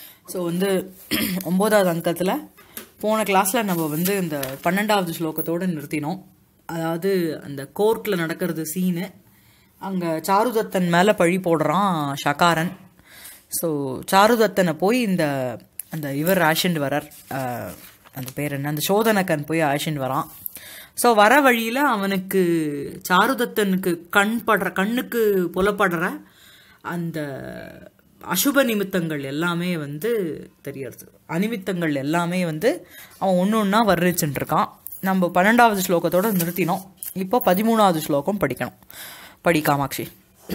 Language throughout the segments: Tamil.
ஸோ வந்து ஒம்போதாவது அங்கத்தில் போன கிளாஸில் நம்ம வந்து இந்த பன்னெண்டாவது ஸ்லோகத்தோடு நிறுத்தினோம் அதாவது அந்த கோர்ட்டில் நடக்கிறது சீனு அங்கே சாருதத்தன் மேலே பழி போடுறான் ஷகாரன் ஸோ சாருதத்தனை போய் இந்த அந்த இவர் ஆஷிண்ட் வரார் அஹ், அந்த பேர் என்ன அந்த சோதனக்கன் போய் ஆஷிண்ட் வரான் ஸோ வர வழியில் அவனுக்கு சாருதத்தனுக்கு கண் படுற கண்ணுக்கு புலப்படுற அந்த அசுப நிமித்தங்கள் எல்லாமே வந்து தெரியறது அனிமித்தங்கள் எல்லாமே வந்து அவன் ஒன்று ஒன்றா வர்ணிச்சுட்டு இருக்கான் நம்ம பன்னெண்டாவது ஸ்லோகத்தோட நிறுத்தினோம் இப்போ பதிமூணாவது ஸ்லோகம் படிக்கணும் படி காமாட்சி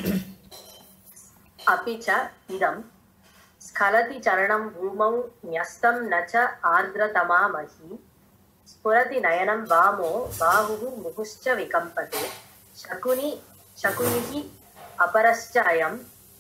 अपि च इदं स्खलति चरणं भूमौ न्यस्तं न च आर्द्रतमा मही स्फुरति नयनं वामो बाहुः मुहुश्च विकम्पते शकुनि शकुनिः अपरश्च अयं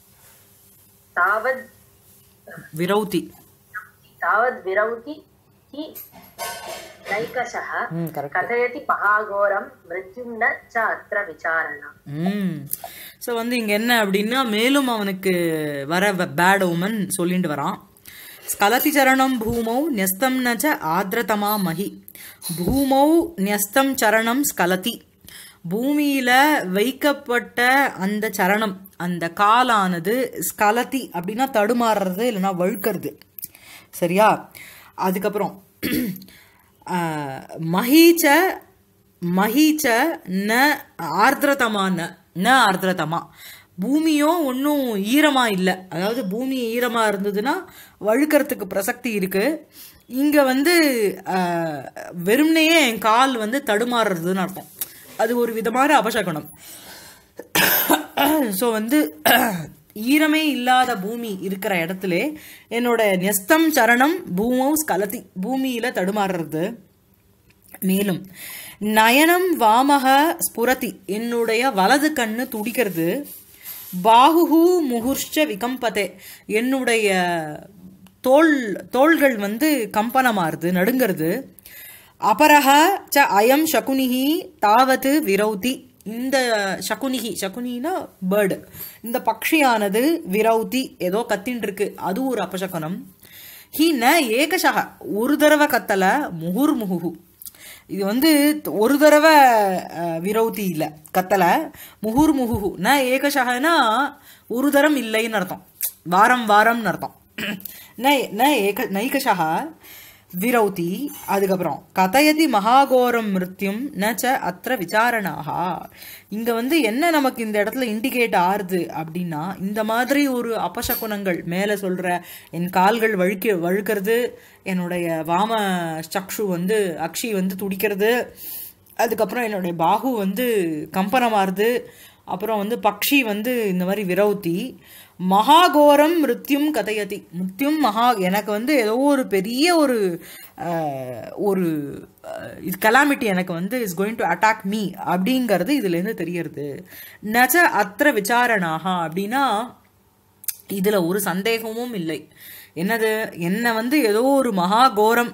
तावद् விரௌதி तावद्विरौति हि नैकशः कथयति महाघोरं मृत्युं न च अत्र विचारणा ம் ஸோ வந்து இங்கே என்ன அப்படின்னா மேலும் அவனுக்கு வர பேட் ஓமன் சொல்லிட்டு வரான் ஸ்கலதி சரணம் பூமௌ நியஸ்தம் நச்ச ஆர்திரதமா மகி பூமௌ நியஸ்தம் சரணம் ஸ்கலதி பூமியில வைக்கப்பட்ட அந்த சரணம் அந்த காலானது ஸ்கலதி அப்படின்னா தடுமாறுறது இல்லைன்னா வழுக்கிறது சரியா அதுக்கப்புறம் ஆஹ், மஹீச்ச மஹீச்ச ந ஆர்திரதமா ந ந ஆர்திரதமா பூமியும் ஒன்றும் ஈரமா இல்லை அதாவது பூமி ஈரமா இருந்ததுன்னா வழுக்கிறதுக்கு பிரசக்தி இருக்கு இங்க வந்து ஆஹ், வெறுமனையே என் கால் வந்து தடுமாறுறதுன்னு அர்த்தம் அது ஒரு விதமான அபசகுணம் ஸோ வந்து ஈரமே இல்லாத பூமி இருக்கிற இடத்துல என்னோட நெஸ்தம் சரணம் பூமௌ ஸ்கலதி பூமியில தடுமாறுறது மேலும் நயனம் வாமக ஸ்புரதி என்னுடைய வலது கண்ணு துடிக்கிறது பாகுஹு முகுர்ஷ விகம்பதே என்னுடைய தோள் தோள்கள் வந்து கம்பனமாறுது நடுங்கிறது அபரஹ ச அயம் சகுனிஹி தாவத்து விரௌதி இந்த சகுனிஹி சகுனினா பேர்டு இந்த பக்ஷியானது விரௌதி ஏதோ கத்தின்னு இருக்கு அது ஒரு அபசகுனம் ஹி ந ஏகசக ஒரு தடவை கத்தல முகுர் முகுஹு இது வந்து ஒரு தடவை அஹ், விரௌதி இல்லை கத்தலை முகுர் முகுஹு ந ஏகசகனா ஒரு தரம் இல்லைன்னு அர்த்தம் வாரம் வாரம்னு அர்த்தம் ந ந ஏக நைகசக விரௌதி அதுக்கப்புறம் கதயதி மகாகோரம் மிருத்யும் ந ச அத்திர விசாரணாகா இங்க வந்து என்ன நமக்கு இந்த இடத்துல இண்டிகேட் ஆறுது அப்படின்னா இந்த மாதிரி ஒரு அபசகுனங்கள் மேல சொல்ற என் கால்கள் வழுக்க வழுக்கிறது என்னுடைய வாம சக்ஷு வந்து அக்ஷி வந்து துடிக்கிறது அதுக்கப்புறம் என்னுடைய பாகு வந்து கம்பனமாறுது அப்புறம் வந்து பக்ஷி வந்து இந்த மாதிரி விரௌத்தி மகாகோரம் மிருத்யும் கதையதி மிருத்யும் மகா எனக்கு வந்து ஏதோ ஒரு பெரிய ஒரு அஹ், ஒரு அஹ், இது கலாமிட்டி எனக்கு வந்து is going to attack me அப்படிங்கிறது இதுலேருந்து தெரியறது நச்ச அத்திர விசாரணாகா அப்படின்னா இதுல ஒரு சந்தேகமும் இல்லை என்னது என்ன வந்து ஏதோ ஒரு மகாகோரம்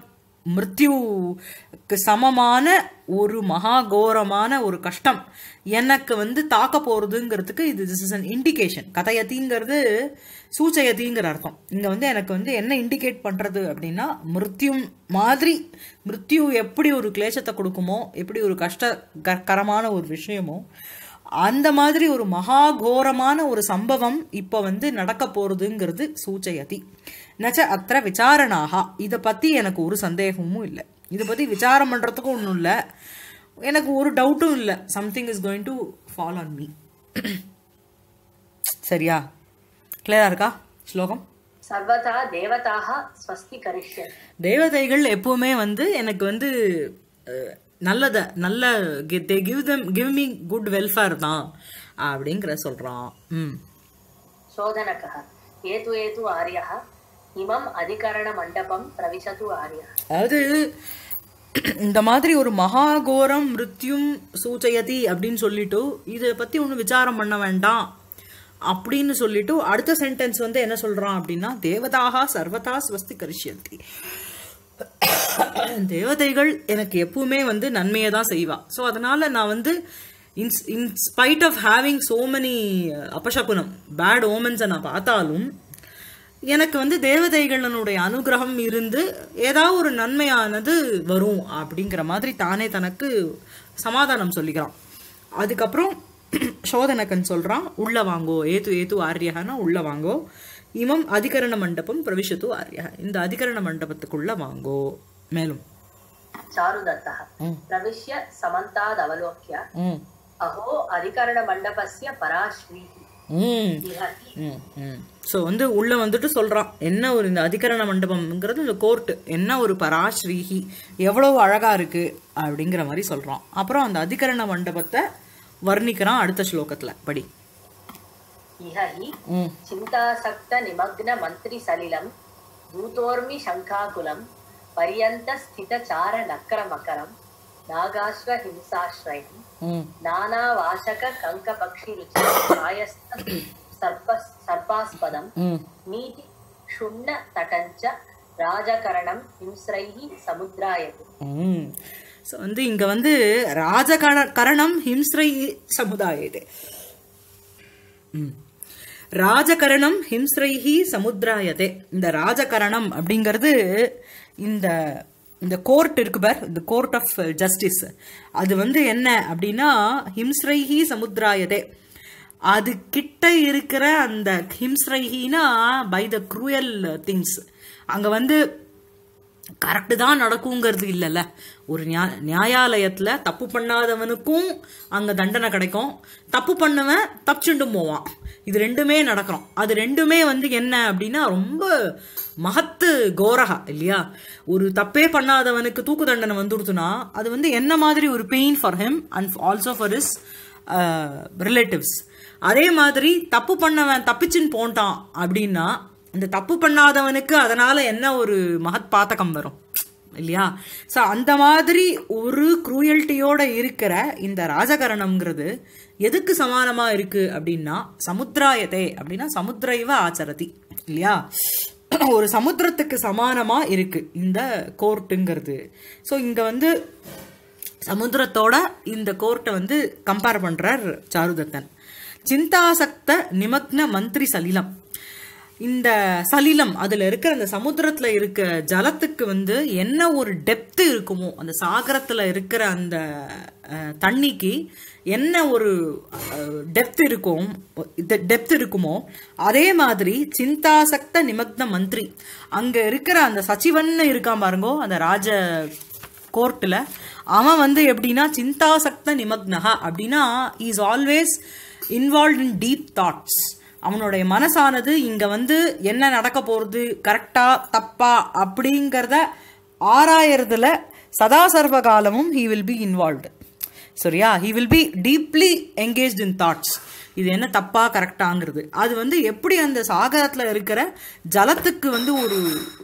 மிருத்யுக்கு சமமான ஒரு மகாகோரமான ஒரு கஷ்டம் எனக்கு வந்து தாக்க போறதுங்கிறதுக்கு இது திஸ் இஸ் அன் இண்டிகேஷன் கதையத்திங்கிறது சூச்சயத்திங்கிற அர்த்தம் இங்க வந்து எனக்கு வந்து என்ன இண்டிகேட் பண்றது அப்படின்னா மிருத்யும் மாதிரி மிருத்யு எப்படி ஒரு கிளேசத்தை கொடுக்குமோ எப்படி ஒரு கஷ்ட க- கரமான ஒரு விஷயமோ அந்த மாதிரி ஒரு மகாகோரமான ஒரு சம்பவம் இப்போ வந்து நடக்க போறதுங்கிறது சூச்சயதி நச்ச அத்திர விசாரணாகா இதை பத்தி எனக்கு ஒரு சந்தேகமும் இல்லை இதை பத்தி விசாரம் பண்றதுக்கும் ஒன்றும் இல்லை எனக்கு ஒரு டவுட்டும் இல்லை something is going to follow on me சரியா கிளியரா இருக்கா ஸ்லோகம் सर्वथा देवताः स्वस्ति करिष्यन्ति தேவதைகள் எப்பவுமே வந்து எனக்கு வந்து அஹ், நல்லத நல்ல they give them give me good welfare தான் அப்படிங்கிற சொல்றான் ம் शोधनकः एतु एतु आर्यः इमम् अधिकरणमण्डपं प्रविशतु आर्यः அதாவது இந்த மாதிரி ஒரு மகாகோரம் மிருத்யும் சூச்சயதி அப்படின்னு சொல்லிட்டு இதை பத்தி ஒன்றும் விசாரம் பண்ண வேண்டாம் அப்படின்னு சொல்லிட்டு அடுத்த சென்டென்ஸ் வந்து என்ன சொல்றான் அப்படின்னா தேவதாக சர்வதா ஸ்வஸ்தி கரிஷ்யந்தி தேவதைகள் எனக்கு எப்பவுமே வந்து நன்மையை தான் செய்வா ஸோ அதனால நான் வந்து in in spite of having so many அபசகுனம் பேட் ஓமன்ஸை நான் பார்த்தாலும் எனக்கு வந்து தேவதைகளினுடைய அனுகிரகம் இருந்து ஏதாவது ஒரு நன்மையானது வரும் அப்படிங்கிற மாதிரி தானே தனக்கு சமாதானம் சொல்லிக்கிறான் அதுக்கப்புறம் சோதனக்கன் சொல்றான் உள்ள வாங்கோ ஏத்து ஏத்து ஆரியகனா உள்ள வாங்கோ இமம் அதிகரண மண்டபம் பிரவிஷத்து ஆரியக இந்த அதிகரண மண்டபத்துக்குள்ள வாங்கோ மேலும் चारुदत्तः प्रविश्य समन्तादवलोक्य ம் अहो अधिकरणमण्डपस्य पराश्रीः ம் इह हि ஸோ வந்து உள்ள வந்துட்டு சொல்றான் என்ன ஒரு இந்த அதிகரண மண்டபம்ங்கிறது இந்த கோர்ட் என்ன ஒரு பராஸ்ரீஹி எவ்வளவு அழகா இருக்கு அப்படிங்கிற மாதிரி சொல்றான் அப்புறம் அந்த அதிகரண மண்டபத்தை வர்ணிக்கிறான் அடுத்த ஸ்லோகத்துல படி इह हि ம் चिन्तासक्तनिमग्नमन्त्रिसलिलं दूतोर्मि शङ्खाकुलं पर्यन्तस्थितचारनक्रमकरं नागाश्वहिंसाश्रयं ம் नानावाशककङ्कपक्षिरुचिरायस्त सर्प सर्पास्पदं ம் नीति क्षुण्णतटञ्च राजकरणं हिंस्रैः समुद्रायते ம் ஸோ வந்து இங்க வந்து ராஜகர கரணம் ஹிம்ஸ்ரை சமுதாயதே ம். ராஜகரணம் ஹிம்ஸ்ரைஹி சமுத்திராயதே இந்த ராஜகரணம் அப்படிங்கிறது இந்த இந்த கோர்ட் இருக்கு பார் இந்த கோர்ட் ஆஃப் ஜஸ்டிஸ் அது வந்து என்ன அப்படின்னா ஹிம்ஸ்ரைஹி சமுத்திராயதே அது கிட்ட இருக்கிற அந்த ஹிம்ஸ்ரைஹினா பை த க்ரூயல் திங்ஸ் அங்க வந்து கரெக்டு தான் நடக்குங்கிறது இல்லைல்ல ஒரு நியா நியாயாலயத்துல தப்பு பண்ணாதவனுக்கும் அங்க தண்டனை கிடைக்கும் தப்பு பண்ணவன் தப்பிச்சுண்டும் போவான் இது ரெண்டுமே நடக்கிறோம் அது ரெண்டுமே வந்து என்ன அப்படின்னா ரொம்ப மகத்து கோரகா இல்லையா ஒரு தப்பே பண்ணாதவனுக்கு தூக்கு தண்டனை வந்துடுதுன்னா அது வந்து என்ன மாதிரி ஒரு pain for him and also for his relatives அதே மாதிரி தப்பு பண்ணவன் தப்பிச்சுன்னு போன்ட்டான் அப்படின்னா இந்த தப்பு பண்ணாதவனுக்கு அதனால என்ன ஒரு மகத் பாத்தகம் வரும் இல்லையா ஸோ அந்த மாதிரி ஒரு குரூயல்ட்டியோட இருக்கிற இந்த ராஜகரணம்ங்கிறது எதுக்கு சமானமா இருக்கு அப்படின்னா சமுத்திராயதே அப்படின்னா சமுத்திரைவ ஆச்சரதி இல்லையா ஒரு சமுத்திரத்துக்கு சமானமா இருக்கு இந்த கோர்ட்டுங்கிறது ஸோ இங்க வந்து சமுத்திரத்தோட இந்த கோர்ட்டை வந்து கம்பேர் பண்றார் சாருதத்தன் சிந்தாசக்த நிமக்ன மந்திரி சலிலம் இந்த சலிலம் அதுல இருக்கிற அந்த சமுத்திரத்துல இருக்க ஜலத்துக்கு வந்து என்ன ஒரு டெப்த் இருக்குமோ அந்த சாகரத்துல இருக்கிற அந்த அஹ், தண்ணிக்கு என்ன ஒரு டெப்த் இருக்கும் டெப்த் இருக்குமோ அதே மாதிரி சிந்தாசக்த நிமக்ன மந்திரி அங்க இருக்கிற அந்த சச்சிவன் இருக்கான் பாருங்கோ அந்த ராஜ கோர்ட்டில் அவன் வந்து எப்படின்னா சிந்தாசக்த நிமக்னஹா அப்படின்னா is always involve in deep thoughts அவனுடைய மனசானது இங்க வந்து என்ன நடக்க போறது கரெக்டா தப்பா அப்படிங்கிறத ஆராயறதுல சதா சர்வ காலமும் ஹி வில் பி இன்வால்வ்டு சரியா he will be deeply engage in thoughts இது என்ன தப்பா கரெக்டாங்கிறது அது வந்து எப்படி அந்த சாகரத்துல இருக்கிற ஜலத்துக்கு வந்து ஒரு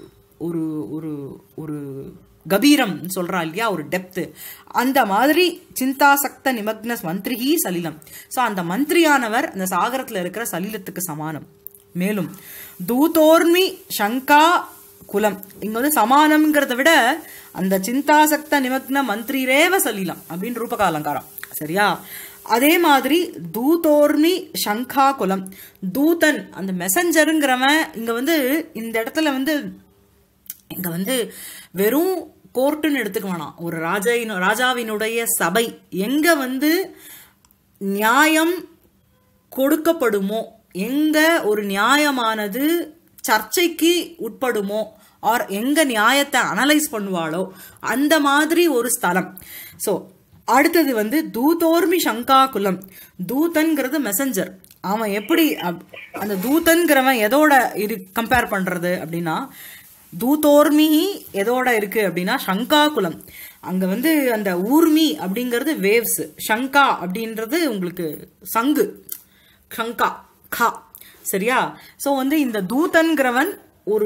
ஒரு ஒரு ஒரு கபீரம் சொல்றா இல்லையா ஒரு டெப்த் அந்த மாதிரி சிந்தாசக்த நிமக்ன மந்திரிகி சலிலம் ஸோ அந்த மந்திரியானவர் அந்த சாகரத்துல இருக்கிற சலிலத்துக்கு சமானம் மேலும் தூதோர்மி சங்கா குலம் இங்க வந்து சமானம்ங்கிறத விட அந்த சிந்தாசக்த நிமக்ன மந்திரிரேவ சலிலம் அப்படின்னு ரூபக அலங்காரம் சரியா அதே மாதிரி தூதோர்மி சங்கா குலம் தூதன் அந்த மெசஞ்சருங்கிறவன் இங்க வந்து இந்த இடத்துல வந்து இங்க வந்து வெறும் கோர்ட்டுன்னு எடுத்துக்க வேணாம் ஒரு ராஜாவின் ராஜாவினுடைய சபை எங்க வந்து நியாயம் கொடுக்கப்படுமோ எங்க ஒரு நியாயமானது சர்ச்சைக்கு உட்படுமோ ஆர் எங்க நியாயத்தை அனலைஸ் பண்ணுவாளோ அந்த மாதிரி ஒரு ஸ்தலம் ஸோ அடுத்தது வந்து தூதோர்மி சங்கா குலம் தூதன்கிறது மெசஞ்சர் அவன் எப்படி அப்- அந்த தூதன்கிறவன் எதோட இரு கம்பேர் பண்றது அப்படின்னா தூதோர்மி எதோட இருக்கு அப்படின்னா சங்கா குலம் அங்க வந்து அந்த ஊர்மி அப்படிங்கிறது வேவ்ஸ் சங்கா அப்படின்றது உங்களுக்கு சங்கு சங்கா கா சரியா ஸோ வந்து இந்த தூதன்கிறவன் ஒரு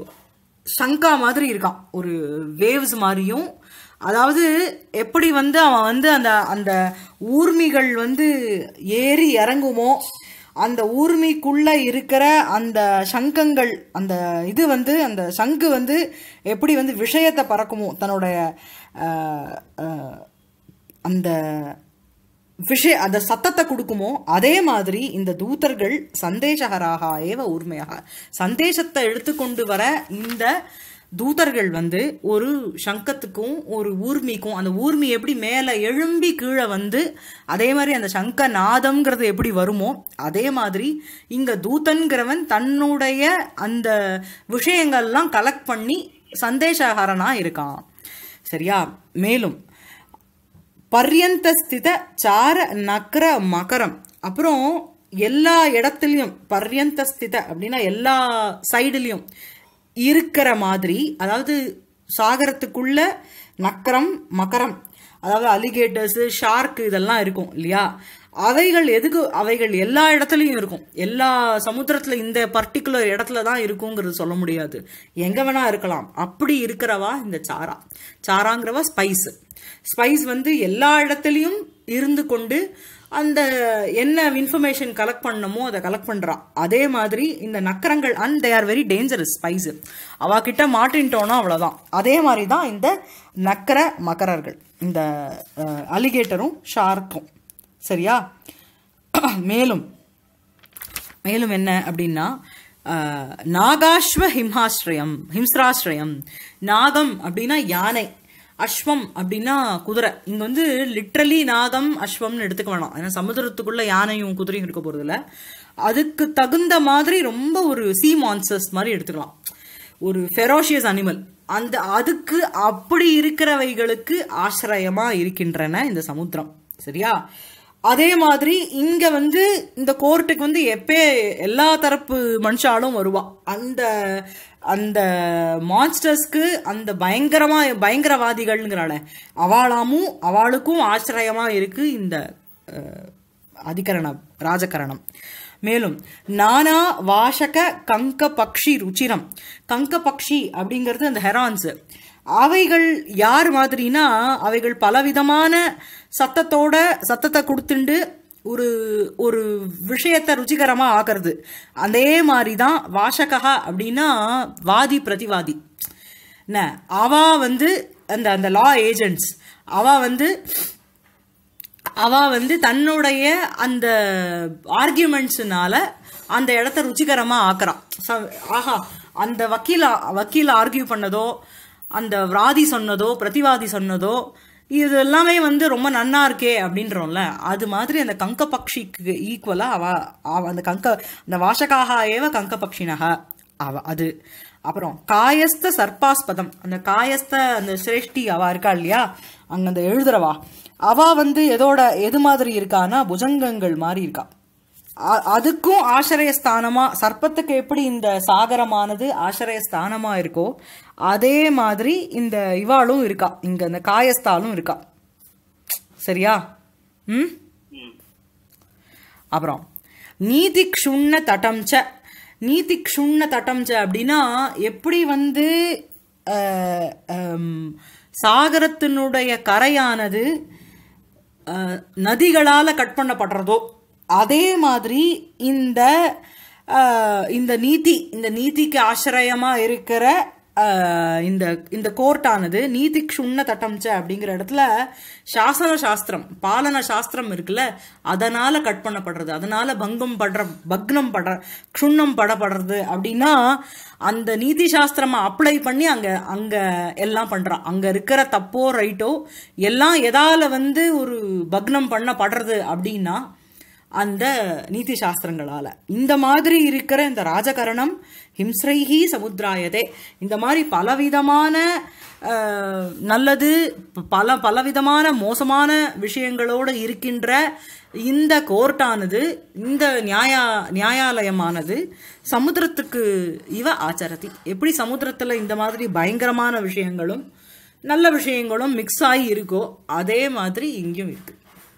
சங்கா மாதிரி இருக்கான் ஒரு வேவ்ஸ் மாதிரியும் அதாவது எப்படி வந்து அவன் வந்து அந்த அந்த ஊர்மிகள் வந்து ஏறி இறங்குமோ அந்த ஊர்மிக்குள்ள இருக்கிற அந்த சங்கங்கள் அந்த இது வந்து அந்த சங்கு வந்து எப்படி வந்து விஷயத்தை பறக்குமோ தன்னுடைய அஹ், அஹ், அந்த விஷய அந்த சத்தத்தை கொடுக்குமோ அதே மாதிரி இந்த தூதர்கள் சந்தேசகராக ஏவ ஊர்மையாக சந்தேசத்தை எடுத்துக்கொண்டு வர இந்த தூதர்கள் வந்து ஒரு சங்கத்துக்கும் ஒரு ஊர்மிக்கும் அந்த ஊர்மி எப்படி மேலே எழும்பி கீழே வந்து அதே மாதிரி அந்த சங்க நாதம்ங்கிறது எப்படி வருமோ அதே மாதிரி இங்க தூதன்கிறவன் தன்னுடைய அந்த விஷயங்கள்லாம் கலெக்ட் பண்ணி சந்தேசகரனா இருக்கான் சரியா மேலும் பர்யந்த ஸ்தித சார நக்கர மகரம் அப்புறம் எல்லா இடத்துலையும் பர்யந்த ஸ்தித அப்படின்னா எல்லா சைடுலையும் இருக்கிற மாதிரி அதாவது சாகரத்துக்குள்ள நக்கரம் மகரம் அதாவது அலிகேட்டர்ஸ் ஷார்க் இதெல்லாம் இருக்கும் இல்லையா அவைகள் எதுக்கு அவைகள் எல்லா இடத்துலையும் இருக்கும் எல்லா சமுத்திரத்துல இந்த பர்டிகுலர் இடத்துல தான் இருக்குங்கிறது சொல்ல முடியாது எங்க வேணா இருக்கலாம் அப்படி இருக்கிறவா இந்த சாரா சாராங்கிறவா ஸ்பைஸ் ஸ்பைஸ் வந்து எல்லா இடத்துலையும் இருந்து கொண்டு அந்த என்ன இன்ஃபர்மேஷன் கலெக்ட் பண்ணணுமோ அதை கலெக்ட் பண்றா அதே மாதிரி இந்த நக்கரங்கள் and they are very dangerous spies அவகிட்ட மாட்டின்ட்டோன்னா அவ்வளோதான் அதே மாதிரி தான் இந்த நக்கர மகரர்கள் இந்த அலிகேட்டரும் ஷார்க்கும் சரியா மேலும் மேலும் என்ன அப்படின்னா அஹ், நாகாஸ்வ ஹிம்ஹாஸ்ரயம் ஹிம்ஸ்ராஸ்ரயம் நாகம் அப்படின்னா யானை அஸ்வம் அப்படின்னா குதிரை இங்க வந்து லிட்ரலி நாகம் அஸ்வம்னு எடுத்துக்க வேணாம் ஏன்னா சமுத்திரத்துக்குள்ள யானையும் குதிரையும் இருக்க போறதில்ல அதுக்கு தகுந்த மாதிரி ரொம்ப ஒரு சி மான்சர்ஸ் மாதிரி எடுத்துக்கலாம் ஒரு ஃபெரோஷியஸ் அனிமல் அந்த அதுக்கு அப்படி இருக்கிறவைகளுக்கு ஆசிரயமா இருக்கின்றன இந்த சமுத்திரம் சரியா அதே மாதிரி இங்க வந்து இந்த கோர்ட்டுக்கு வந்து எப்பே எல்லா தரப்பு மனுஷாலும் வருவா அந்த அந்த மான்ஸ்டர்ஸ்க்கு அந்த பயங்கரமா பயங்கரவாதிகள்ங்கிறாள அவளாமும் அவளுக்கும் ஆசிரயமா இருக்கு இந்த அஹ், அதிகரணம் ராஜகரணம் மேலும் நானா வாசக கங்க பக்ஷி ருச்சிரம் கங்க பக்ஷி அப்படிங்கிறது அந்த ஹெரான்ஸ் அவைகள் யார் மாதிரினா அவைகள் பலவிதமான சத்தத்தோட சத்தத்தை கொடுத்துண்டு ஒரு ஒரு விஷயத்தை ருச்சிகரமா ஆக்குறது அதே மாதிரி தான் வாசகா அப்படின்னா வாதி பிரதிவாதி என்ன அவ வந்து அந்த அந்த லா ஏஜென்ட்ஸ் அவ வந்து அவ வந்து தன்னுடைய அந்த ஆர்கியூமெண்ட்ஸ்னால அந்த இடத்த ருச்சிகரமா ஆக்குறான் ச- ஆஹா அந்த வக்கீல வக்கீல் ஆர்கியூ பண்ணதோ அந்த வாதி சொன்னதோ பிரதிவாதி சொன்னதோ இது எல்லாமே வந்து ரொம்ப நன்னா இருக்கே அப்படின்றோம்ல அது மாதிரி அந்த கங்க பக்ஷிக்கு ஈக்குவலா அவ அவ அந்த கங்க அந்த வாசகாக ஏவ கங்க பக்ஷினக அவ அது அப்புறம் காயஸ்த சர்ப்பாஸ்பதம் அந்த காயஸ்த அந்த சிரேஷ்டி அவ இருக்கா இல்லையா அங்க அந்த எழுதுறவா அவ வந்து எதோட எது மாதிரி இருக்கான்னா புஜங்கங்கள் மாதிரி இருக்கா அ- அதுக்கும் ஆசிரயஸ்தானமா சர்ப்பத்துக்கு எப்படி இந்த சாகரமானது ஆசிரயஸ்தானமா இருக்கோ அதே மாதிரி இந்த இவாளும் இருக்கா இங்க இந்த காயஸ்தாலும் இருக்கா சரியா ம் அப்புறம் நீதி க்ஷுண்ண தட்டம்ச நீதி க்ஷுண்ண தட்டம்ச அப்படின்னா எப்படி வந்து அஹ், ஹம், சாகரத்தினுடைய கரையானது அஹ், நதிகளால கட் பண்ணப்படுறதோ அதே மாதிரி இந்த அஹ், இந்த நீதி இந்த நீதிக்கு ஆசிரயமா இருக்கிற அஹ், இந்த இந்த கோர்ட்டானது நீதி க்ஷுண்ண தட்டம்ச அப்படிங்கிற இடத்துல சாசன சாஸ்திரம் பாலன சாஸ்திரம் இருக்குல்ல அதனால கட் பண்ணப்படுறது அதனால பங்கம் படுற பக்னம் படுற க்ஷுண்ணம் படப்படுறது அப்படின்னா அந்த நீதி சாஸ்திரமா அப்ளை பண்ணி அங்க அங்க எல்லாம் பண்றான் அங்க இருக்கிற தப்போ ரைட்டோ எல்லாம் எதால வந்து ஒரு பக்னம் பண்ணப்படுறது அப்படின்னா அந்த நீதி சாஸ்திரங்களால இந்த மாதிரி இருக்கிற இந்த ராஜகரணம் ஹிம்ஸ்ரைஹி சமுத்திராயதே இந்த மாதிரி பலவிதமான அஹ், நல்லது பல பலவிதமான மோசமான விஷயங்களோடு இருக்கின்ற இந்த கோர்ட்டானது இந்த நியாயா நியாயாலயமானது சமுத்திரத்துக்கு இவ ஆச்சரதி எப்படி சமுத்திரத்துல இந்த மாதிரி பயங்கரமான விஷயங்களும் நல்ல விஷயங்களும் மிக்ஸ் ஆகி இருக்கோ அதே மாதிரி இங்கேயும் இருக்கு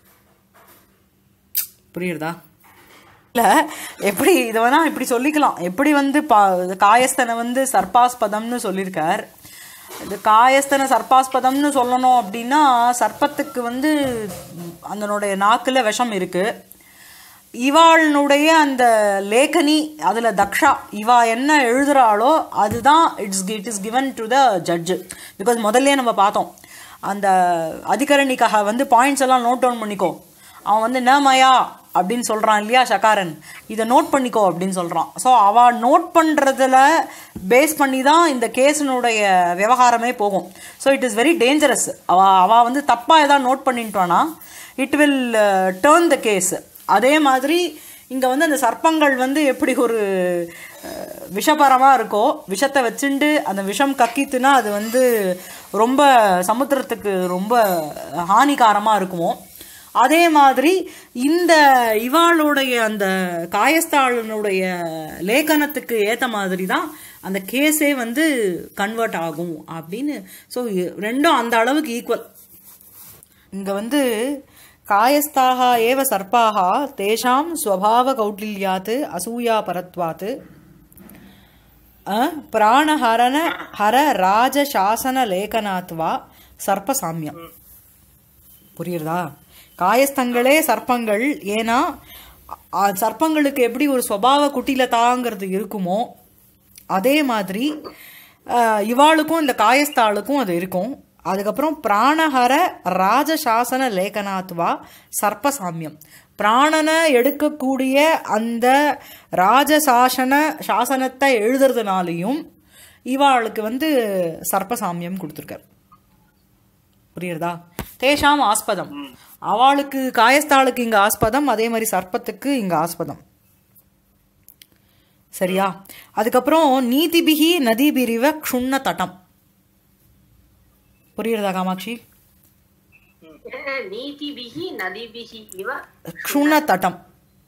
புரியுறதா இல்ல எப்படி இதை வேணா இப்படி சொல்லிக்கலாம் எப்படி வந்து பா காயஸ்தனை வந்து சர்ப்பாஸ்பதம்னு சொல்லியிருக்கார் இது காயஸ்தனை சர்ப்பாஸ்பதம்னு சொல்லணும் அப்படின்னா சர்ப்பத்துக்கு வந்து அதனுடைய நாக்குல விஷம் இருக்கு இவாளுடைய அந்த லேಖನಿ அதுல தக்ஷா இவா என்ன எழுதுறாளோ அதுதான் it's it is given to the judge because முதல்ல நம்ம பார்த்தோம் அந்த அதிகரணிக்காக வந்து பாயிண்ட்ஸ் எல்லாம் நோட் டவுன் பண்ணிக்கோ அவன் வந்து நமயா அப்படின்னு சொல்கிறான் இல்லையா ஷகாரன் இதை நோட் பண்ணிக்கோ அப்படின்னு சொல்கிறான் ஸோ அவள் நோட் பண்ணுறதுல பேஸ் பண்ணி தான் இந்த கேஸினுடைய விவகாரமே போகும் so it is very dangerous அவ அவள் வந்து தப்பாக ஏதாவது நோட் பண்ணிட்டானா it will turn the case அதே மாதிரி இங்கே வந்து அந்த சர்ப்பங்கள் வந்து எப்படி ஒரு விஷபரமாக இருக்கோ விஷத்தை வச்சுண்டு அந்த விஷம் கக்கித்துனா அது வந்து ரொம்ப சமுத்திரத்துக்கு ரொம்ப ஹானிகாரமாக இருக்குமோ அதே மாதிரி இந்த இவாளுடைய அந்த காயஸ்தாளனுடைய லேಖனத்துக்கு ஏற்ற மாதிரி தான் அந்த கேஸே வந்து கன்வெர்ட் ஆகும் அப்படின்னு ஸோ ரெண்டும் அந்த அளவுக்கு ஈக்குவல் இங்கே வந்து காயஸ்தாக ஏவ சர்ப்பாக தேஷாம் ஸ்வபாவ கௌட்டில்யாத் அசூயா பரத்வாத் பிராணஹரண ஹர ராஜசாசன லேகனாத்வா சர்ப்பசாமியம் புரியுறதா காயஸ்தங்களே சர்ப்பங்கள் ஏன்னா அ- சர்ப்பங்களுக்கு எப்படி ஒரு சுவாவ குட்டிலதாங்கிறது இருக்குமோ அதே மாதிரி அஹ், இவாளுக்கும் இந்த காயஸ்தாளுக்கும் அது இருக்கும் அதுக்கப்புறம் பிராணஹர ராஜசாசன லேகனாத்வா சர்ப்பசாமியம் பிராணனை எடுக்கக்கூடிய அந்த ராஜசாசன சாசனத்தை எழுதுறதுனாலையும் இவாளுக்கு வந்து சர்ப்பசாமியம் கொடுத்துருக்கார் புரியுறதா தேஷாம் ஆஸ்பதம் அவளுக்கு காயஸ்தாளுக்கு இங்க ஆஸ்பதம் அதே மாதிரி சர்ப்பத்துக்கு இங்க ஆஸ்பதம் சரியா அதுக்கப்புறம் நீதிபிகி நதிபிரிவ க்ஷுண்ண தட்டம் புரியுறதா காமாட்சி நீதிபிகி நதிபிகி இவ க்ஷுண்ண தட்டம்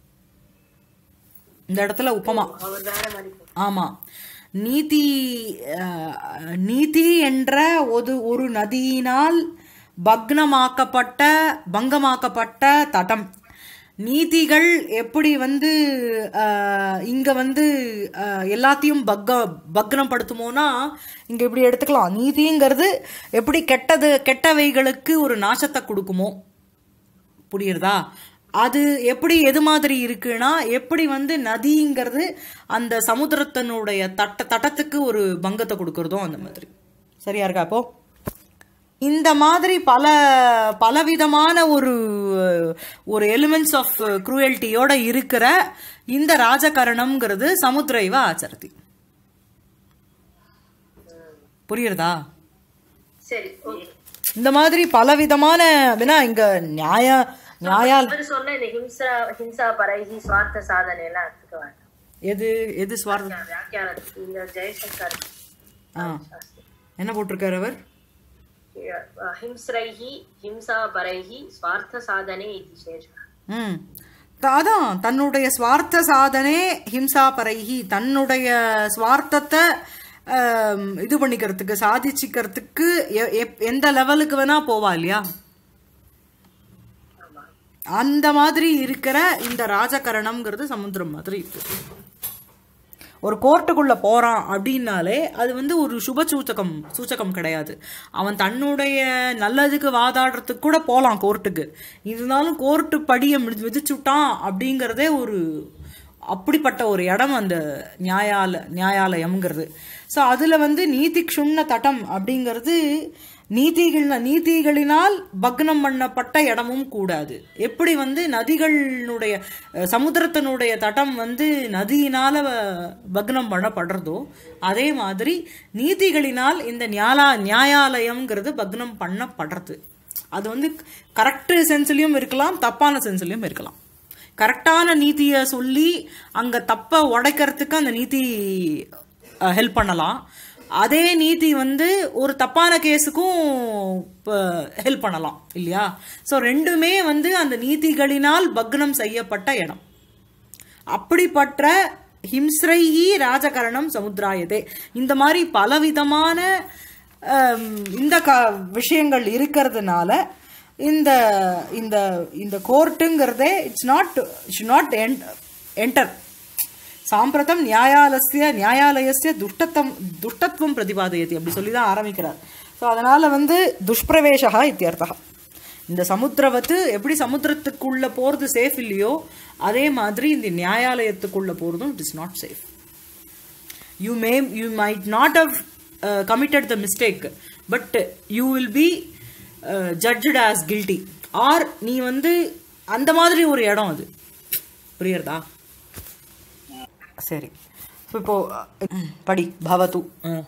இந்த இடத்துல உப்பமா அவர் வேற மாதிரி ஆமா நீதி அஹ், நீதி என்ற ஒரு ஒரு நதியினால் பக்னமாக்கப்பட்ட பங்கமாக்கப்பட்ட தடம் நீதிகள் எப்படி வந்து அஹ், இங்க வந்து அஹ், எல்லாத்தையும் பக்க பக்னப்படுத்துமோனா இங்க இப்படி எடுத்துக்கலாம் நீதிங்கிறது எப்படி கெட்டது கெட்டவைகளுக்கு ஒரு நாசத்தை கொடுக்குமோ புரியுறதா அது எப்படி எது மாதிரி இருக்குன்னா எப்படி வந்து நதிங்கிறது அந்த சமுத்திரத்தினுடைய தட்ட தட்டத்துக்கு ஒரு பங்கத்தை கொடுக்கறதோ அந்த மாதிரி சரியா இருக்கா அப்போ இந்த மாதிரி பல பலவிதமான ஒரு ஒரு எலிமெண்ட்ஸ் ஆஃப் குரூயல்ட்டியோட இருக்கிற இந்த ராஜகரணம்ங்கிறது சமுத்திர இவ ஆச்சரதி புரியுறதா சரி ஓகே இந்த மாதிரி பலவிதமான அப்படின்னா இங்க நியாய நியாயால் அவர் சொன்ன இந்த ஹிம்சா ஹிம்சா பரைஹி சுவார்த்த சாதனை எல்லாம் எடுத்துக்க வேண்டாம் எது எது சுவார்த்தம் வியாக்கியானத்துக்கு இந்த ஜெயசங்கர் ஆ என்ன போட்டிருக்காரு அவர் ஹிம்ஸ்ரைஹி ஹிம்சா பரைஹி சுவார்த்த சாதனே இது சேஷா ம் த- அதான் தன்னுடைய ஸ்வார்த்த சாதனே ஹிம்சா பரைஹி தன்னுடைய ஸ்வார்த்தத்தை ஆம், இது பண்ணிக்கிறதுக்கு சாதிச்சுக்கிறதுக்கு எ- எப்- எந்த லெவலுக்கு வேணா போவா இல்லையா ஆமா அந்த மாதிரி இருக்கிற இந்த ராஜகரணம்ங்கிறது சமுத்திரம் மாதிரி இருக்கு ஒரு கோர்ட்டுக்குள்ள போறான் அப்படின்னாலே அது வந்து ஒரு சுப சூச்சகம் சூச்சகம் கிடையாது அவன் தன்னுடைய நல்லதுக்கு வாதாடுறதுக்கு கூட போலாம் கோர்ட்டுக்கு இருந்தாலும் கோர்ட்டு படியை மிதி- மிதிச்சுட்டான் அப்படிங்கிறதே ஒரு அப்படிப்பட்ட ஒரு இடம் அந்த நியாயால நியாயாலயம்ங்கிறது ஸோ அதில் வந்து நீதி க்ஷுண்ண தட்டம் அப்படிங்கிறது நீதிகள் நீதிகளினால் பக்னம் பண்ணப்பட்ட இடமும் கூடாது எப்படி வந்து நதிகளினுடைய அஹ், சமுத்திரத்தினுடைய தட்டம் வந்து நதியினால வ- பக்னம் பண்ணப்படுறதோ அதே மாதிரி நீதிகளினால் இந்த நியாலா நியாயாலயம்ங்கிறது பக்னம் பண்ணப்படுறது அது வந்து கரெக்ட் சென்ஸ்லயும் இருக்கலாம் தப்பான சென்ஸ்லயும் இருக்கலாம் கரெக்டான நீதியை சொல்லி அங்க தப்ப உடைக்கிறதுக்கு அந்த நீதி ஹெல்ப் பண்ணலாம் அதே நீதி வந்து ஒரு தப்பான கேஸுக்கும் ஹெல்ப் பண்ணலாம் இல்லையா ஸோ ரெண்டுமே வந்து அந்த நீதிகளினால் பக்னம் செய்யப்பட்ட இடம் அப்படிப்பட்ட ஹிம்ஸ்ரைஹி ராஜகரணம் சமுத்திராயதே இந்த மாதிரி பலவிதமான ஆம், இந்த க விஷயங்கள் இருக்கிறதுனால இந்த இந்த இந்த கோர்ட்டுங்கிறதே இட்ஸ் நாட் இட்ஸ் நாட் என்டர் சாம்பிரதம் நியாயாலசிய நியாயாலயசிய துஷ்டத்தம் துஷ்டத்துவம் பிரதிபாதயதி அப்படி சொல்லி தான் ஆரம்பிக்கிறார் ஸோ அதனால வந்து துஷ்பிரவேசா இத்தியர்த்தா இந்த சமுத்திரவத்து எப்படி சமுத்திரத்துக்குள்ள போறது சேஃப் இல்லையோ அதே மாதிரி இந்த நியாயாலயத்துக்குள்ள போறதும் it is not safe you may you might not have committed the mistake but you will be judged as guilty or நீ வந்து அந்த மாதிரி ஒரு இடம் அது புரியுறதா சரி இப்போ ம், படி பவத்து ம்.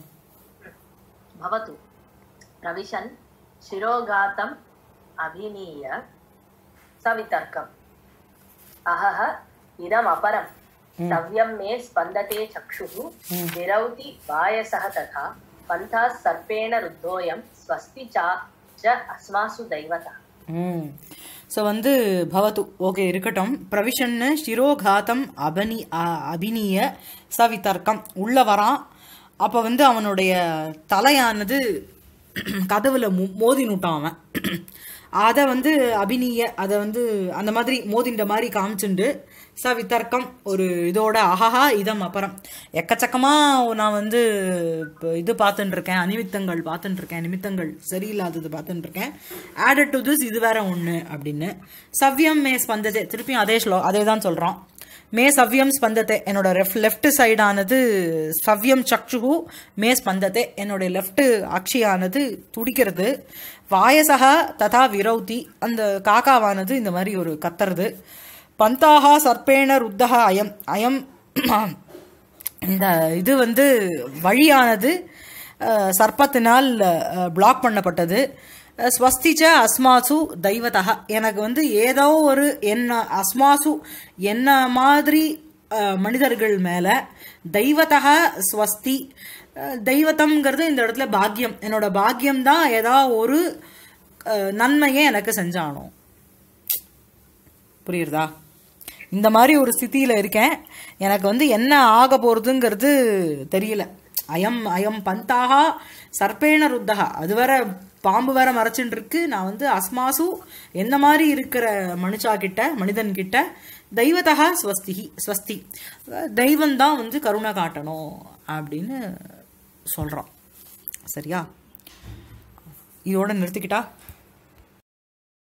भवतु प्रविशन् शिरोघातम् अभिनीय सवितर्कम् अहः इदमपरं सव्यं मे स्पन्दते चक्षुः विरौति वायसः तथा पन्थाः सर्पेण रुद्धोऽयं स्वस्ति चा च अस्मासु दैवतः ம் ஸோ வந்து பவத்து ஓகே இருக்கட்டும் பிரவிஷன்னு சிரோகாத்தம் அபனி அ- அபிநீய சவிதர்க்கம் உள்ள வரான் அப்போ வந்து அவனுடைய தலையானது கதவுல மோ- மோதினுட்டான் அவன் அதை வந்து அபிநீய அதை வந்து அந்த மாதிரி மோதின்ற மாதிரி காமிச்சுண்டு ச வித்தர்க்கம் ஒரு இதோட அஹஹா இதம் அப்புறம் எக்கச்சக்கமா நான் வந்து இப்போ இது பார்த்துட்டு இருக்கேன் அநிமித்தங்கள் பார்த்துட்டு இருக்கேன் நிமித்தங்கள் சரியில்லாதது பார்த்துட்டு இருக்கேன் ஆடட் டு திஸ் இது வேற ஒன்று அப்படின்னு சவ்யம் மே ஸ்பந்ததே திருப்பியும் அதே ஸ்லோ அதே தான் சொல்கிறோம் மே சவ்யம் ஸ்பந்தத்தை என்னோட ரெஃப் லெஃப்ட் சைடானது சவ்யம் சக்ஷுகு மே ஸ்பந்தத்தை என்னுடைய லெஃப்ட் அக்ஷியானது துடிக்கிறது வாயசக ததா விரௌதி அந்த காக்காவானது இந்த மாதிரி ஒரு கத்துறது பந்தாகா சர்ப்பேண ருத்தக அயம் அயம் இந்த இது வந்து வழியானது அஹ், சர்ப்பத்தினால் பிளாக் பண்ணப்பட்டது அஹ், ஸ்வஸ்திச்ச அஸ்மாசு தெய்வதக எனக்கு வந்து ஏதோ ஒரு என்ன அஸ்மாசு என்ன மாதிரி அஹ், மனிதர்கள் மேல தெய்வதக ஸ்வஸ்தி அஹ், தெய்வத்தம்ங்கிறது இந்த இடத்துல பாக்கியம் என்னோட பாக்கியம் தான் ஏதோ ஒரு அஹ், நன்மையை எனக்கு செஞ்சானோ புரியுறதா இந்த மாதிரி ஒரு ஸ்திதியில இருக்கேன் எனக்கு வந்து என்ன ஆக போறதுங்கிறது தெரியல அயம் அயம் பந்தாகா சர்ப்பேண ருத்தகா அது வேற பாம்பு வேற மறைச்சுட்டு இருக்கு நான் வந்து அஸ்மாசு என்ன மாதிரி இருக்கிற மனுஷா கிட்ட மனிதன் கிட்ட தெய்வத்தகா ஸ்வஸ்திகி ஸ்வஸ்தி தெய்வம் தான் வந்து கருணை காட்டணும் அப்படின்னு சொல்றான் சரியா இதோட நிறுத்திக்கிட்டா